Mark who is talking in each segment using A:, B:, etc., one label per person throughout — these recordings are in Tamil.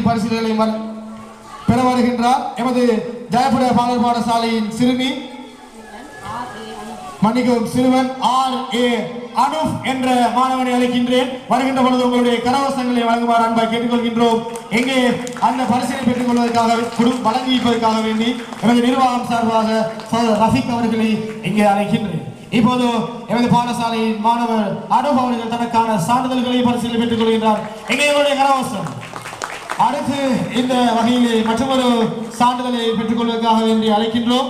A: பரிசுகளையும் வர- பெற வருகின்றார் எமது ஜெயபுர பாடல் பாடசாலையின் சிறுமி மன்னிக்கவும் சிறுவன் ஆர் ஏ அனுப் என்ற மாணவனை அழைக்கின்றேன் வருகின்ற பொழுது உங்களுடைய கரவசங்களை வழங்குமாறு அன்பாக கேட்டுக்கொள்கின்றோம் எங்கே அந்த பரிசனை பெற்றுக் கொள்வதற்காக குடு வழங்கி வைப்பதற்காக வேண்டி எமது நிர்வாகம் சார்பாக சகோதரர் ரஃபிக் அவர்களை இங்கே அழைக்கின்றேன் இப்போது எமது பாடசாலையின் மாணவர் அனுப் அவர்கள் தனக்கான சான்றிதழ்களை பரிசீலனை பெற்றுக் கொள்கின்றார் எங்கே எங்களுடைய கரவசம் அடுத்து இந்த வகையிலே மற்றொரு சான்றிதழை பெற்றுக் கொள்வதற்காக வேண்டி அழைக்கின்றோம்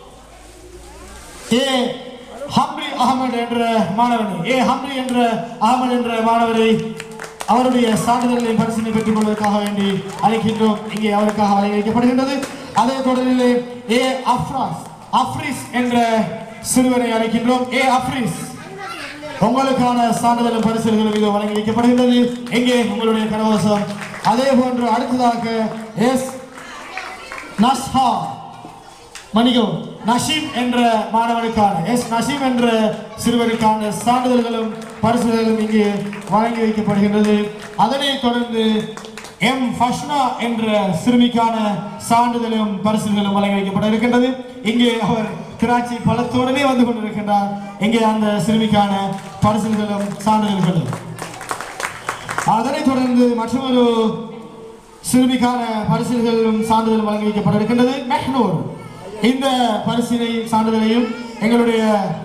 A: ஏ ஹம்ரி அகமது என்ற மாணவனை ஏ ஹம்ரி என்ற அகமது என்ற மாணவரை அவருடைய சான்றிதழ்களை பரிசீலனை பெற்றுக் கொள்வதற்காக வேண்டி அழைக்கின்றோம் இங்கே அவருக்காக வழங்கி வைக்கப்படுகின்றது அதே தொடரிலே ஏ அஃப்ராஸ் அஃப்ரிஸ் என்ற சிறுவனை அழைக்கின்றோம் ஏ அஃப்ரிஸ் உங்களுக்கான சான்றிதழும் பரிசுகளும் இது வழங்கி வைக்கப்படுகின்றது எங்கே உங்களுடைய கரவசம் அதே போன்று அடுத்ததாக எஸ் நஸ்ஹா மணிகம் நஷீம் என்ற மாணவனுக்கான எஸ் நஷீம் என்ற சிறுவருக்கான சான்றிதழ்களும் பரிசுகளும் இங்கு வழங்கி வைக்கப்படுகின்றது அதனைத் தொடர்ந்து எம் ஃபஷ்னா என்ற சிறுமிக்கான சான்றிதழும் பரிசுகளும் வழங்கி வைக்கப்பட இருக்கின்றது இங்கே அவர் திராட்சை பழத்தோடனே வந்து கொண்டிருக்கின்றார் இங்கே அந்த சிறுமிக்கான பரிசுகளும் சான்றிதழ்களும் அதனைத் தொடர்ந்து மற்றொரு சிறுமிக்கான பரிசுகளும் சான்றிதழும் வழங்கி வைக்கப்பட இருக்கின்றது மெஹ்னூர் இந்த பரிசினை சான்றிதழையும் எங்களுடைய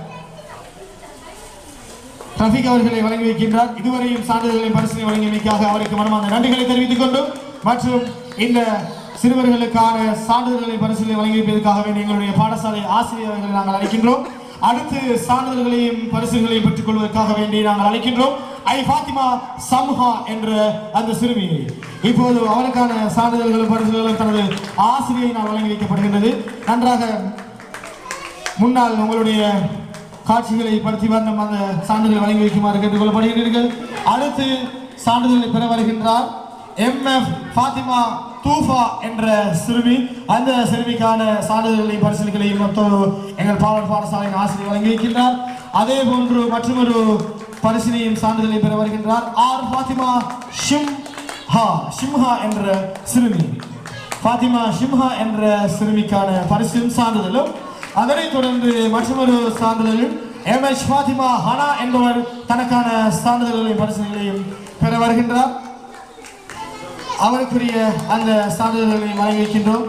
A: ரஃபிக் அவர்களை வழங்கி வைக்கின்றார் இதுவரையும் சான்றிதழ்களை பரிசினை வழங்கியமைக்காக அவருக்கு மனமார்ந்த நன்றிகளை தெரிவித்துக் கொண்டும் மற்றும் இந்த சிறுவர்களுக்கான சான்றிதழ்களை பரிசுகளை வழங்கி வைப்பதற்காக வேண்டிய எங்களுடைய பாடசாலை ஆசிரியர்களை நாங்கள் அழைக்கின்றோம் அடுத்து சான்றிதழ்களையும் பரிசுகளையும் பெற்றுக் கொள்வதற்காக வேண்டி நாங்கள் அழைக்கின்றோம் ஐ ஃபாத்திமா சம்ஹா என்ற அந்த சிறுமியை இப்போது அவருக்கான சான்றிதழ்களும் பரிசுகளும் தனது ஆசிரியை வழங்கி வைக்கப்படுகின்றது நன்றாக முன்னால் உங்களுடைய காட்சிகளை படுத்தி வர்ணம் அந்த சான்றிதழை வழங்கி வைக்குமாறு கேட்டுக்கொள்ளப்படுகிறீர்கள் அடுத்து சான்றிதழை பெற வருகின்றார் எம் எஃப் ஃபாத்திமா தூஃபா என்ற சிறுமி அந்த சிறுமிக்கான சான்றிதழ்களை பரிசீலிகளையும் மொத்தம் எங்கள் பாவல் பாடசாலையின் ஆசிரியர் வழங்கி வைக்கின்றார் அதே போன்று மற்றொரு பரிசினையும் சான்றிதழை பெற வருகின்றார் ஆர் ஃபாத்திமா ஷிம் ஹா ஷிம்ஹா என்ற சிறுமி ஃபாத்திமா ஷிம்ஹா என்ற சிறுமிக்கான பரிசும் சான்றிதழும் அதனைத் தொடர்ந்து மற்றொரு சான்றிதழில் எம் எச் ஃபாத்திமா ஹனா என்பவர் தனக்கான சான்றிதழ்களையும் பரிசுகளையும் பெற வருகின்றார் அவருக்குரிய அந்த சான்றிதழ்களை வழங்கி வைக்கின்றோம்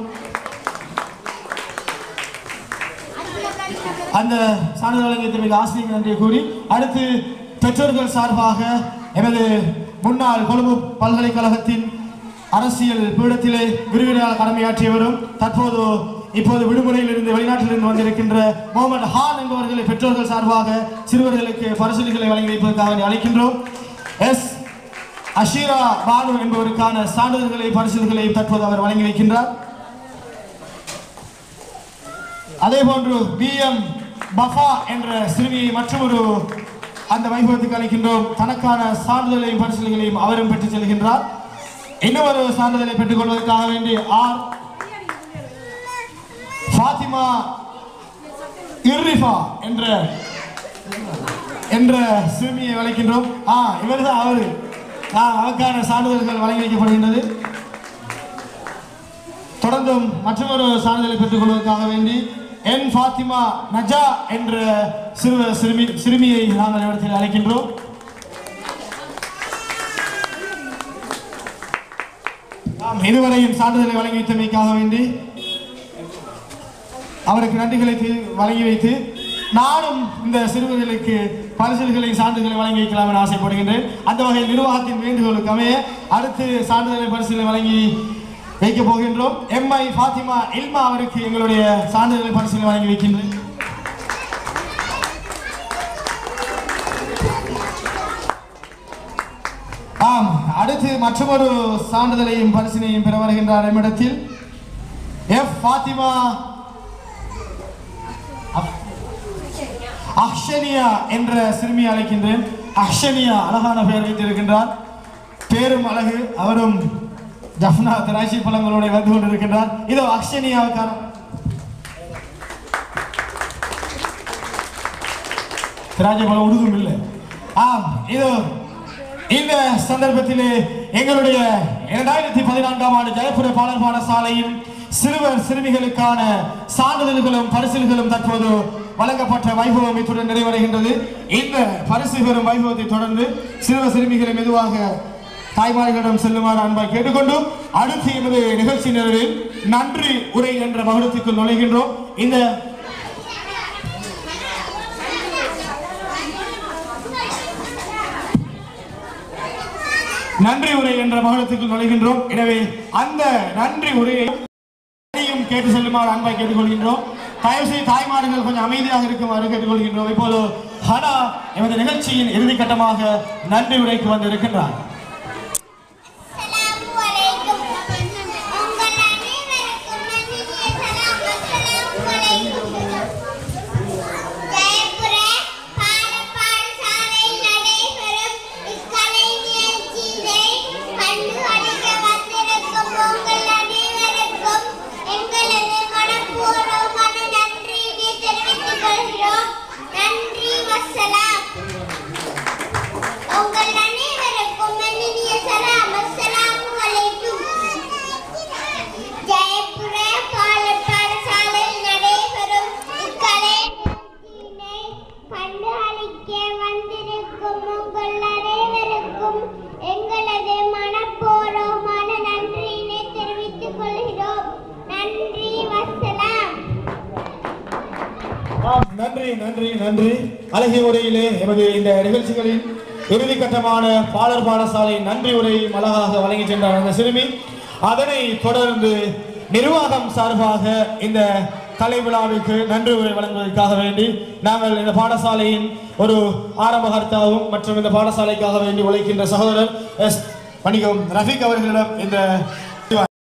A: அந்த சான்றிதழ் வழங்கியதற்கு ஆசிரியர் நன்றியை கூறி அடுத்து பெற்றோர்கள் சார்பாக எமது முன்னாள் கொழும்பு பல்கலைக்கழகத்தின் அரசியல் பீடத்திலே விரிவினால் கடமையாற்றியவரும் தற்போது இப்போது விடுமுறையில் இருந்து வெளிநாட்டிலிருந்து வந்திருக்கின்ற முகமது ஹான் என்பவர்களை பெற்றோர்கள் சார்பாக சிறுவர்களுக்கு பரிசீலிகளை வழங்கி வைப்பதற்காக அழைக்கின்றோம் எஸ் அஷீரா பானு என்பவருக்கான சான்றிதழ்களை பரிசுகளை தற்போது அவர் வழங்கி வைக்கின்றார் அதே போன்று பி எம் பஃபா என்ற சிறுமியை மற்றொரு அந்த வைபவத்துக்கு அழைக்கின்றோம் தனக்கான சான்றிதழையும் பரிசுகளையும் அவரும் பெற்றுச் செல்கின்றார் இன்னும் ஒரு சான்றிதழை பெற்றுக் கொள்வதற்காக வேண்டி ஆர் ஃபாத்திமா இர்ரிஃபா என்ற என்ற சிறுமியை அழைக்கின்றோம் ஆ இவர்தான் அவரு ஆ அவருக்கான சான்றிதழ்கள் வழங்கி வைக்கப்படுகின்றது தொடர்ந்தும் மற்றொரு சான்றிதழை பெற்றுக் கொள்வதற்காக வேண்டி என் ஃபாத்திமா நஜா என்ற சிறுவ சிறுமி சிறுமியை நாங்கள் இடத்தில் அழைக்கின்றோம் நாம் இதுவரையும் சான்றிதழை வழங்கி வைத்தமைக்காக வேண்டி அவருக்கு நன்றிகளை தெரி- வழங்கி வைத்து நானும் இந்த சிறுவர்களுக்கு பரிசுகளை சான்றிதழை வழங்கி வைக்கலாம் என ஆசைப்படுகின்றேன் அந்த வகையில் நிர்வாகத்தின் வேண்டுகோளுக்கு அமைய அடுத்து சான்றிதழை பரிசுகளை வழங்கி வைக்க போகின்றோம் எம்ஐ ஃபாத்திமா இல்மா அவருக்கு எங்களுடைய சான்றிதழை பரிசுகளை வழங்கி வைக்கின்றேன் ஆம் அடுத்து மற்றொரு சான்றிதழையும் பரிசினையும் பெற வருகின்றார் நம்மிடத்தில் எஃப் ஃபாத்திமா அப்- அஹ்ஷனியா என்ற சிறுமியை அழைக்கின்றேன் அஹ்ஷனியா அழகான பெயர் வைத்திருக்கின்றார் பேரும் அழகு அவரும் ஜஃப்னா திராட்சை பழங்களோட வந்து கொண்டிருக்கின்றார் இதோ அக்ஷனியாவுக்கான திராட்சை பழம் உடுதும் இல்லை ஆம் இதோ இந்த சந்தர்ப்பத்திலே எங்களுடைய இரண்டாயிரத்தி பதினான்காம் ஆண்டு ஜெயபுர பாலர் பாடசாலையின் சிறுவர் சிறுமிகளுக்கான சான்றிதழ்களும் பரிசில்களும் தற்போது வழங்கப்பட்ட வைபவம் இத்துடன் நிறைவடைகின்றது இந்த பரிசு பெறும் வைபவத்தை தொடர்ந்து சிறுவர் சிறுமிகளை மெதுவாக தாய்மார்களிடம் செல்லுமாறு அன்பாய் கேட்டுக்கொண்டு அடுத்து எமது நிகழ்ச்சி நிறைவில் நன்றி உரை என்ற மகுடத்துக்குள் நுழைகின்றோம் இந்த நன்றி உரை என்ற மகுடத்துக்குள் நுழைகின்றோம் எனவே அந்த நன்றி உரையை அனைவரையும் கேட்டு செல்லுமாறு அன்பாய் கேட்டுக்கொள்கின்றோம் தயவு செய்து தாய்மார்கள் கொஞ்சம் அமைதியாக இருக்குமாறு கேட்டுக்கொள்கின்றோம் இப்போது ஹனா எமது நிகழ்ச்சியின் இறுதி கட்டமாக நன்றி உரைக்கு வந்து இருக்கின்றார்
B: அஸ்ஸலாமு அலைக்கும். உங்கள் அனைவருக்கும் நன்றியை சலாம். அஸ்ஸலாமு அலைக்கும். ஜெயபுர பாட- பாடசாலையில் நடைபெறும் இக்கலை நிகழ்ச்சியினை கண்டு களிக்க வந்திருக்கும் உங்கள் அனைவருக்கும் எங்களது மனப்பூர்வமான நன்றியினை தெரிவித்துக் கொள்கிறோம் நன்றி வசலாம் உங்கள் அனைவருக்கும் இனிய சலாம் அஸ்ஸலாமு அலைக்கும் ஜெயபுர பாலர் பாடசாலையில் நடைபெறும் இக்கலை நிகழ்ச்சியினை கண்டு அளிக்க வந்திருக்கும் உங்கள் அனைவருக்கும் எங்களது மனப்பூர்வமான நன்றியினை தெரிவித்துக் கொள்கிறோம் நன்றி வசலாம்
A: ஆம், நன்றி நன்றி நன்றி அழகிய உரையிலே எமது இந்த நிகழ்ச்சிகளின் இறுதி கட்டமான பாலர் பாடசாலை நன்றி உரையும் அழகாக வழங்கி சென்றார் அந்த சிறுமி அதனை தொடர்ந்து நிர்வாகம் சார்பாக இந்த கலை விழாவிற்கு நன்றி உரை வழங்குவதற்காக வேண்டி நாங்கள் இந்த பாடசாலையின் ஒரு ஆரம்பகர்த்தாவும் மற்றும் இந்த பாடசாலைக்காக வேண்டி உழைக்கின்ற சகோதரர் எஸ் வணிகம் ரஃபீக் அவர்களிடம் இந்த